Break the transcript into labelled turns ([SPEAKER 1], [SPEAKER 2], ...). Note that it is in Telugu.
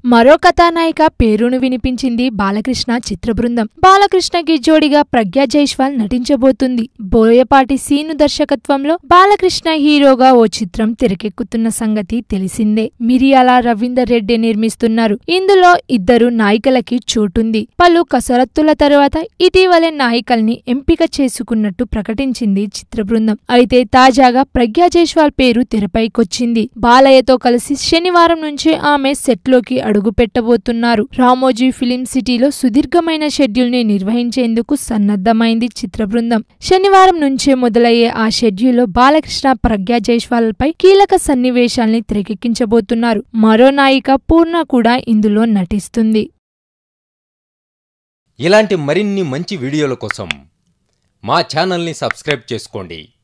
[SPEAKER 1] మరో కథానాయిక పేరును వినిపించింది బాలకృష్ణ చిత్ర బృందం బాలకృష్ణకి జోడిగా ప్రజ్ఞా జైస్వాల్ నటించబోతుంది బోయపాటి సీను దర్శకత్వంలో బాలకృష్ణ హీరోగా ఓ చిత్రం తెరకెక్కుతున్న సంగతి తెలిసిందే మిరియాల రవీందర్ రెడ్డి నిర్మిస్తున్నారు ఇందులో ఇద్దరు నాయికలకి చోటుంది పలు కసరత్తుల తరువాత ఇటీవలే నాయికల్ని ఎంపిక చేసుకున్నట్టు ప్రకటించింది చిత్ర బృందం అయితే తాజాగా ప్రజ్ఞా జైస్వాల్ పేరు తెరపైకొచ్చింది బాలయ్యతో కలిసి శనివారం నుంచి ఆమె సెట్లోకి అడుగు పెట్టబోతున్నారు రామోజీ ఫిలిం సిటీలో సుదీర్ఘమైన షెడ్యూల్ ని నిర్వహించేందుకు సన్నద్ధమైంది చిత్ర బృందం శనివారం నుంచే మొదలయ్యే ఆ షెడ్యూల్లో బాలకృష్ణ ప్రజ్ఞా జైస్వాల్పై కీలక సన్నివేశాల్ని తెరకెక్కించబోతున్నారు మరో నాయిక పూర్ణ కూడా ఇందులో నటిస్తుంది
[SPEAKER 2] ఇలాంటి మరిన్ని మంచి వీడియోల కోసం మా ఛానల్ని సబ్స్క్రైబ్ చేసుకోండి